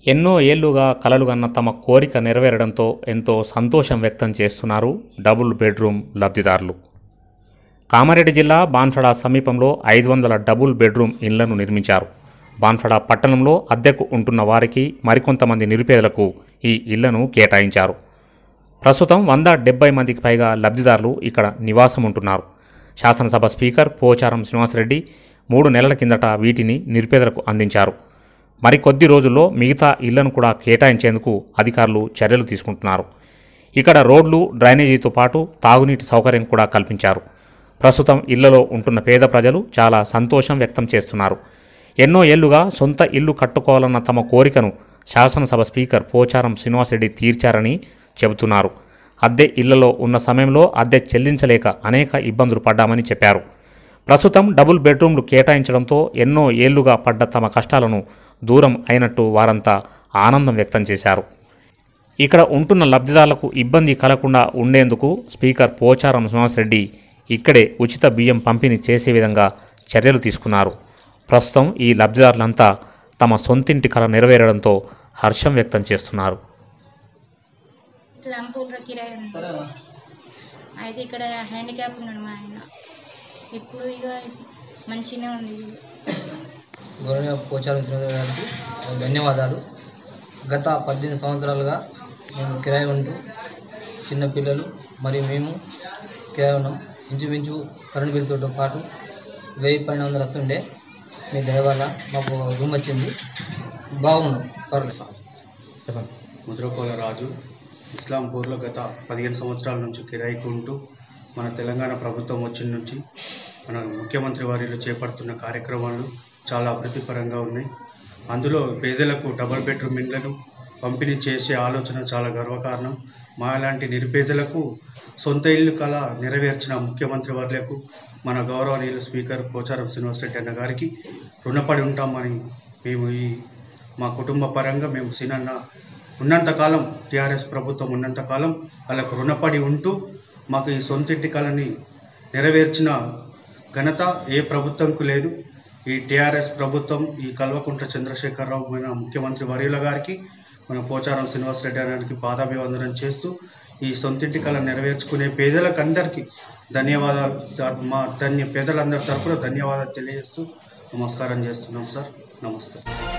ఎన్నో ఏళ్లుగా కలలుగన్న తమ కోరిక నెరవేరడంతో ఎంతో సంతోషం వ్యక్తం చేస్తున్నారు డబుల్ బెడ్రూమ్ లబ్ధిదారులు కామారెడ్డి జిల్లా బాన్ఫడా సమీపంలో ఐదు వందల డబుల్ బెడ్రూమ్ ఇళ్లను నిర్మించారు బాన్ఫడా పట్టణంలో అద్దెకు ఉంటున్న వారికి మరికొంతమంది నిరుపేదలకు ఈ ఇళ్లను కేటాయించారు ప్రస్తుతం వంద డెబ్బై మందికి పైగా లబ్ధిదారులు ఇక్కడ నివాసం ఉంటున్నారు శాసనసభ స్పీకర్ పోచారం శ్రీనివాసరెడ్డి మూడు నెలల కిందట వీటిని నిరుపేదలకు అందించారు మరికొద్ది రోజుల్లో మిగతా ఇళ్లను కూడా కేటాయించేందుకు అధికారులు చర్యలు తీసుకుంటున్నారు ఇక్కడ రోడ్లు డ్రైనేజీతో పాటు తాగునీటి సౌకర్యం కూడా కల్పించారు ప్రస్తుతం ఇళ్లలో ఉంటున్న పేద ప్రజలు చాలా సంతోషం వ్యక్తం చేస్తున్నారు ఎన్నో ఏళ్లుగా సొంత ఇల్లు కట్టుకోవాలన్న తమ కోరికను శాసనసభ స్పీకర్ పోచారం శ్రీనివాసరెడ్డి తీర్చారని చెబుతున్నారు అద్దె ఇళ్లలో ఉన్న సమయంలో అద్దె చెల్లించలేక అనేక ఇబ్బందులు పడ్డామని చెప్పారు ప్రస్తుతం డబుల్ బెడ్రూమ్లు కేటాయించడంతో ఎన్నో ఏళ్లుగా పడ్డ తమ కష్టాలను దూరం అయినట్టు వారంతా ఆనందం వ్యక్తం చేశారు ఇక్కడ ఉంటున్న లబ్ధిదారులకు ఇబ్బంది కలగకుండా ఉండేందుకు స్పీకర్ పోచారం శ్రీనివాసరెడ్డి ఇక్కడే ఉచిత బియ్యం పంపిణీ చేసే విధంగా చర్యలు తీసుకున్నారు ప్రస్తుతం ఈ లబ్ధిదారులంతా తమ సొంతింటి కల నెరవేరడంతో హర్షం వ్యక్తం చేస్తున్నారు ఇస్లాంపూర్లో కిరాయి ఉంది అయితే ఇక్కడ హ్యాండిక్యాప్ ఉన్నాడు మా ఆయన ఇప్పుడు ఇక మంచిగానే ఉంది ఇల్లు. గౌరవ పోచారం శ్రీనివాస గారికి ధన్యవాదాలు గత పద్దెనిమిది సంవత్సరాలుగా మేము కిరాయి ఉంటూ చిన్నపిల్లలు మరియు మేము కిరాయి ఉన్నాం ఇంచుమించు కరెంట్ బిల్తో పాటు వెయ్యి పన్నెండు వందలు వస్తుండే మీ దయ వల్ల మాకు రూమ్ వచ్చింది బాగున్నాం పర్లేదు చెప్పండి ముద్రకోల రాజు ఇస్లాంపూర్లో గత పదిహేను సంవత్సరాల నుంచి కిరాయికి ఉంటూ మన తెలంగాణ ప్రభుత్వం వచ్చిన నుంచి మన ముఖ్యమంత్రి వారిలో చేపడుతున్న కార్యక్రమాలు చాలా అభివృద్ధిపరంగా ఉన్నాయి అందులో పేదలకు డబుల్ బెడ్రూమ్ ఇండ్లను పంపిణీ చేసే ఆలోచన చాలా గర్వకారణం మా లాంటి నిరుపేదలకు సొంత ఇల్లు కళ నెరవేర్చిన ముఖ్యమంత్రి వర్లకు మన గౌరవనీయులు స్పీకర్ పోచారం శ్రీనివాసరెడ్డి అన్న గారికి రుణపడి ఉంటామని మేము ఈ మా కుటుంబ పరంగా మేము సినన్న ఉన్నంతకాలం టీఆర్ఎస్ ప్రభుత్వం ఉన్నంతకాలం వాళ్ళకు రుణపడి ఉంటూ మాకు ఈ సొంతింటి కళని నెరవేర్చిన ఘనత ఏ ప్రభుత్వంకు లేదు ఈ టీఆర్ఎస్ ప్రభుత్వం ఈ కల్వకుంట్ల చంద్రశేఖరరావు మన ముఖ్యమంత్రి వర్యుల గారికి మన పోచారం శ్రీనివాసరెడ్డి గారికి పాదాభివందనం చేస్తూ ఈ సొంతింటి కళ నెరవేర్చుకునే పేదలకు అందరికీ ధన్యవాదాలు మా ధన్య పేదలందరి తరపున ధన్యవాదాలు తెలియజేస్తూ నమస్కారం చేస్తున్నాం సార్ నమస్తే